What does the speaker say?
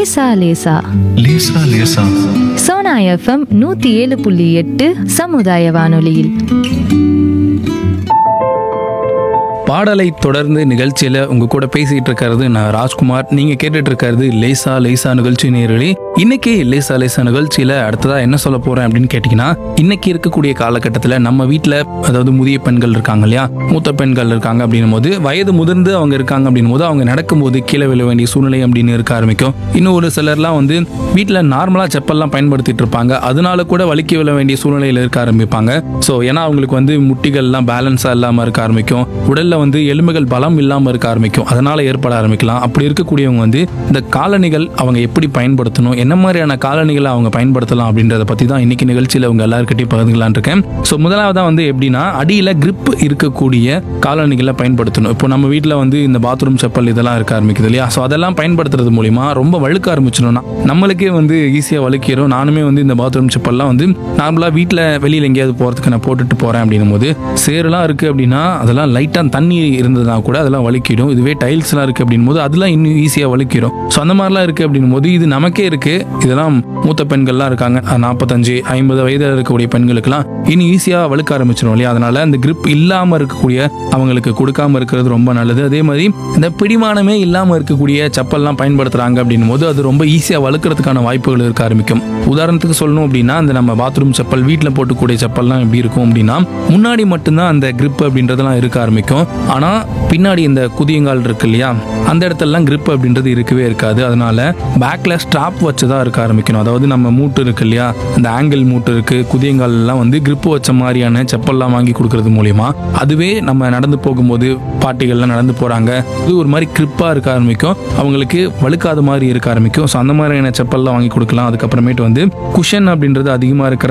லேசா லேசா லேசா லேசா சோனா எஃப்எம் நூத்தி ஏழு புள்ளி எட்டு சமுதாய வானொலியில் பாடலை தொடர்ந்து நிகழ்ச்சியில உங்க கூட பேசிட்டு இருக்கிறது நான் ராஜ்குமார் நீங்க கேட்டுட்டு இருக்கிறது லேசா லேசா நிகழ்ச்சி நேரடி இன்னைக்கு லேசா லேசா நிகழ்ச்சியில அடுத்ததா என்ன சொல்ல போறேன் அப்படின்னு கேட்டீங்கன்னா இன்னைக்கு இருக்கக்கூடிய காலகட்டத்தில் நம்ம வீட்டில் அதாவது முதிய பெண்கள் இருக்காங்க இல்லையா மூத்த பெண்கள் இருக்காங்க அப்படின்னும் போது வயது முதிர்ந்து அவங்க இருக்காங்க அப்படின்னும் போது அவங்க நடக்கும்போது கீழே விழ வேண்டிய சூழ்நிலை அப்படின்னு இருக்க ஆரம்பிக்கும் இன்னும் ஒரு சிலர்லாம் வந்து வீட்டில் நார்மலாக செப்பல்லாம் பயன்படுத்திட்டு இருப்பாங்க அதனால கூட வலிக்க விழ வேண்டிய சூழ்நிலையில் இருக்க ஆரம்பிப்பாங்க ஸோ ஏன்னா அவங்களுக்கு வந்து முட்டிகள்லாம் பேலன்ஸாக இல்லாமல் இருக்க ஆரம்பிக்கும் உடல்ல வந்து எலும்புகள் பலம் இல்லாமல் இருக்க ஆரம்பிக்கும் அதனால ஏற்பட ஆரம்பிக்கலாம் அப்படி இருக்கக்கூடியவங்க வந்து இந்த காலணிகள் அவங்க எப்படி பயன்படுத்தணும் என்ன மாதிரியான காலணிகளை அவங்க பயன்படுத்தலாம் அப்படின்றத பற்றி தான் இன்னைக்கு நிகழ்ச்சியில் அவங்க எல்லாருக்கிட்டையும் பகிர்ந்துக்கலாம்னு இருக்கேன் ஸோ முதலாவதாக வந்து எப்படின்னா அடியில் grip இருக்கக்கூடிய காலணிகளை பயன்படுத்தணும் இப்போ நம்ம வீட்டில் வந்து இந்த பாத்ரூம் செப்பல் இதெல்லாம் இருக்க ஆரம்பிக்குது இல்லையா ஸோ அதெல்லாம் பயன்படுத்துறது மூலிமா ரொம்ப வழுக்க ஆரம்பிச்சிடணும்னா நம்மளுக்கே வந்து ஈஸியாக வழுக்கிறோம் நானுமே வந்து இந்த பாத்ரூம் செப்பல்லாம் வந்து நார்மலாக வீட்டில் வெளியில் எங்கேயாவது போகிறதுக்கு நான் போட்டுட்டு போகிறேன் அப்படின்னும் போது சேரெல்லாம் இருக்குது அப்படின்னா அதெல்லாம் லைட்டாக தண்ணி இருந்ததுனா கூட அதெல்லாம் வலிக்கிடும் இதுவே டைல்ஸ்லாம் இருக்குது அப்படின்னும் போது அதெல்லாம் இன்னும் ஈஸியாக வலிக்கிடும் ஸோ அந்த மாதிரிலாம் இருக்குது அப்படின்னும் போது இது நமக்கே இருக்குது இதெல்லாம் மூத்த பெண்கள்லாம் இருக்காங்க நாற்பத்தஞ்சு ஐம்பது வயதில் இருக்கக்கூடிய பெண்களுக்கெல்லாம் இன்னும் ஈஸியாக வழுக்க ஆரம்பிச்சிடும் இல்லையா அதனால அந்த grip இல்லாமல் இருக்கக்கூடிய அவங்களுக்கு கொடுக்காம இருக்கிறது ரொம்ப நல்லது அதே மாதிரி இந்த பிடிமானமே இல்லாமல் இருக்கக்கூடிய செப்பல்லாம் பயன்படுத்துகிறாங்க அப்படின்னும் போது அது ரொம்ப ஈஸியாக வழுக்கிறதுக்கான வாய்ப்புகள் இருக்க ஆரம்பிக்கும் உதாரணத்துக்கு சொல்லணும் அப்படின்னா அந்த நம்ம பாத்ரூம் செப்பல் வீட்டில் போட்டுக்கூடிய செப்பல்லாம் எப்படி இருக்கும் அப்படின்னா முன்னாடி மட்டும்தான் அந்த grip அப்படின்றதெல்லாம் இருக்க ஆரம்பிக்கும் ஆனால் பின்னாடி இந்த குதியங்கால் இருக்கு இல்லையா அந்த இடத்துலலாம் grip அப்படின்றது இருக்கவே இருக்காது அதனால பேக்ல ஸ்ட்ராப் வச்சு தான் இருக்க ஆரம்பிக்கணும் அதாவது நம்ம மூட்டு இருக்கு இல்லையா அந்த ஆங்கிள் மூட்டு இருக்கு குதியங்கால் எல்லாம் வந்து grip வச்ச மாதிரியான செப்பல்லாம் வாங்கி கொடுக்கறது மூலியமா அதுவே நம்ம நடந்து போகும்போது பாட்டிகள்லாம் நடந்து போறாங்க இது ஒரு மாதிரி கிரிப்பா இருக்க ஆரம்பிக்கும் அவங்களுக்கு வழுக்காத மாதிரி இருக்க ஆரம்பிக்கும் ஸோ அந்த மாதிரியான செப்பல்லாம் வாங்கி கொடுக்கலாம் அதுக்கப்புறமேட்டு வந்து குஷன் அப்படின்றது அதிகமாக இருக்கிற